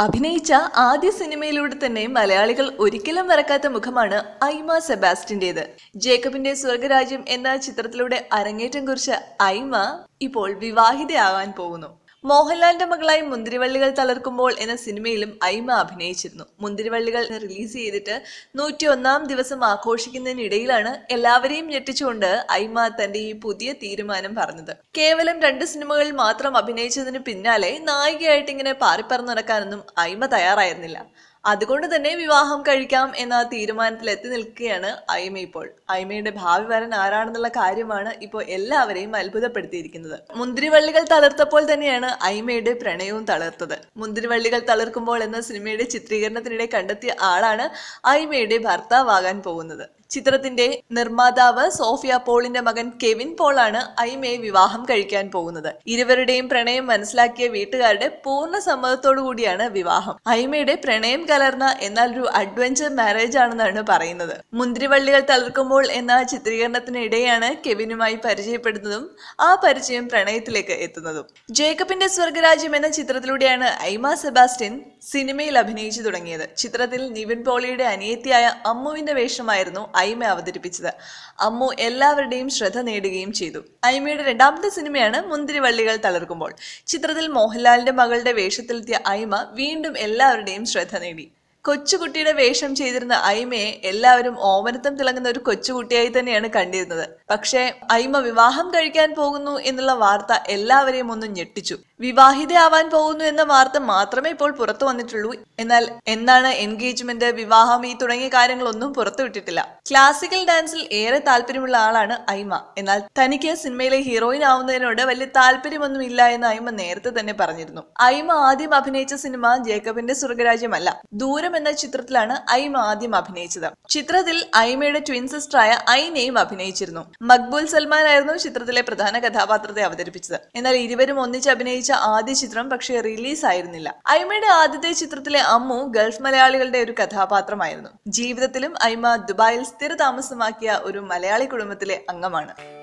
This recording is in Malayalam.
അഭിനയിച്ച ആദ്യ സിനിമയിലൂടെ തന്നെ മലയാളികൾ ഒരിക്കലും മറക്കാത്ത മുഖമാണ് ഐമ സെബാസ്റ്റിന്റേത് ജേക്കബിന്റെ സ്വർഗരാജ്യം എന്ന ചിത്രത്തിലൂടെ അരങ്ങേറ്റം കുറിച്ച ഐമ ഇപ്പോൾ വിവാഹിതയാകാൻ പോകുന്നു മോഹൻലാലിന്റെ മകളായി മുന്തിരിവള്ളികൾ തളർക്കുമ്പോൾ എന്ന സിനിമയിലും ഐമ അഭിനയിച്ചിരുന്നു മുന്തിരിവള്ളികൾ റിലീസ് ചെയ്തിട്ട് നൂറ്റി ഒന്നാം ദിവസം ആഘോഷിക്കുന്നതിനിടയിലാണ് എല്ലാവരെയും ഞെട്ടിച്ചുകൊണ്ട് ഐമ തന്റെ ഈ പുതിയ തീരുമാനം പറഞ്ഞത് കേവലം രണ്ട് സിനിമകളിൽ മാത്രം അഭിനയിച്ചതിന് പിന്നാലെ നായികയായിട്ട് ഇങ്ങനെ പാറിപ്പറന്നു നടക്കാനൊന്നും ഐമ തയ്യാറായിരുന്നില്ല അതുകൊണ്ട് തന്നെ വിവാഹം കഴിക്കാം എന്ന തീരുമാനത്തിൽ എത്തി നിൽക്കുകയാണ് ഐമ ഇപ്പോൾ ഐമയുടെ ഭാവി വരൻ ആരാണെന്നുള്ള കാര്യമാണ് ഇപ്പോൾ എല്ലാവരെയും അത്ഭുതപ്പെടുത്തിയിരിക്കുന്നത് മുന്തിരിവള്ളികൾ തളർത്തപ്പോൾ തന്നെയാണ് ഐമയുടെ പ്രണയവും തളർത്തത് മുന്തിരിവള്ളികൾ തളർക്കുമ്പോൾ എന്ന സിനിമയുടെ ചിത്രീകരണത്തിനിടെ കണ്ടെത്തിയ ആളാണ് ഐമയുടെ ഭർത്താവാകാൻ പോകുന്നത് ചിത്രത്തിന്റെ നിർമ്മാതാവ് സോഫിയ പോളിന്റെ മകൻ കെവിൻ പോളാണ് ഐമയെ വിവാഹം കഴിക്കാൻ പോകുന്നത് ഇരുവരുടെയും പ്രണയം മനസ്സിലാക്കിയ വീട്ടുകാരുടെ പൂർണ്ണ സമ്മതത്തോടു കൂടിയാണ് വിവാഹം ഐമയുടെ പ്രണയം കലർന്ന എന്നാൽ ഒരു അഡ്വഞ്ചർ മാരേജ് ആണെന്നാണ് പറയുന്നത് മുന്തിരിവള്ളികൾ തളർക്കുമ്പോൾ എന്ന ചിത്രീകരണത്തിനിടെയാണ് കെവിനുമായി പരിചയപ്പെടുന്നതും ആ പരിചയം പ്രണയത്തിലേക്ക് എത്തുന്നതും ജേക്കബിന്റെ സ്വർഗരാജ്യം എന്ന ചിത്രത്തിലൂടെയാണ് ഐമ സെബാസ്റ്റ്യൻ സിനിമയിൽ അഭിനയിച്ചു തുടങ്ങിയത് ചിത്രത്തിൽ നിവിൻ പോളിയുടെ അനിയത്തിയായ അമ്മുവിന്റെ വേഷമായിരുന്നു ഐമ അവതരിപ്പിച്ചത് അമ്മു എല്ലാവരുടെയും ശ്രദ്ധ നേടുകയും ചെയ്തു ഐമയുടെ രണ്ടാമത്തെ സിനിമയാണ് മുന്തിരിവള്ളികൾ തളർക്കുമ്പോൾ ചിത്രത്തിൽ മോഹൻലാലിന്റെ മകളുടെ വേഷത്തിലെത്തിയ ഐമ വീണ്ടും എല്ലാവരുടെയും ശ്രദ്ധ നേടി കൊച്ചുകുട്ടിയുടെ വേഷം ചെയ്തിരുന്ന ഐമയെ എല്ലാവരും ഓമനത്തം തിളങ്ങുന്ന ഒരു കൊച്ചുകുട്ടിയായി തന്നെയാണ് കണ്ടിരുന്നത് പക്ഷേ ഐമ വിവാഹം കഴിക്കാൻ പോകുന്നു എന്നുള്ള വാർത്ത എല്ലാവരെയും ഒന്ന് ഞെട്ടിച്ചു വിവാഹിതയാവാൻ പോകുന്നു എന്ന വാർത്ത മാത്രമേ ഇപ്പോൾ പുറത്തു വന്നിട്ടുള്ളൂ എന്നാൽ എന്താണ് എൻഗേജ്മെന്റ് വിവാഹം ഈ തുടങ്ങിയ കാര്യങ്ങളൊന്നും പുറത്തുവിട്ടിട്ടില്ല ക്ലാസിക്കൽ ഡാൻസിൽ ഏറെ താല്പര്യമുള്ള ആളാണ് ഐമ എന്നാൽ തനിക്ക് സിനിമയിലെ ഹീറോയിൻ ആവുന്നതിനോട് വലിയ താല്പര്യമൊന്നും ഇല്ല എന്ന് ഐമ നേരത്തെ തന്നെ പറഞ്ഞിരുന്നു ഐമ ആദ്യം അഭിനയിച്ച സിനിമ ജേക്കബിന്റെ സ്വർഗരാജ്യമല്ല ദൂരം എന്ന ചിത്രത്തിലാണ് ഐമ ആദ്യം അഭിനയിച്ചത് ചിത്രത്തിൽ ഐമയുടെ ട്വിൻ സിസ്റ്ററായ ഐനയും അഭിനയിച്ചിരുന്നു മക്ബൂൽ സൽമാൻ ആയിരുന്നു ചിത്രത്തിലെ പ്രധാന കഥാപാത്രത്തെ അവതരിപ്പിച്ചത് എന്നാൽ ഇരുവരും ഒന്നിച്ച് അഭിനയിച്ച ആദ്യ ചിത്രം പക്ഷേ റിലീസ് ആയിരുന്നില്ല ഐമയുടെ ആദ്യത്തെ ചിത്രത്തിലെ അമ്മു ഗൾഫ് മലയാളികളുടെ ഒരു കഥാപാത്രമായിരുന്നു ജീവിതത്തിലും ഐമ ദുബായിൽ സ്ഥിര താമസമാക്കിയ ഒരു മലയാളി കുടുംബത്തിലെ അംഗമാണ്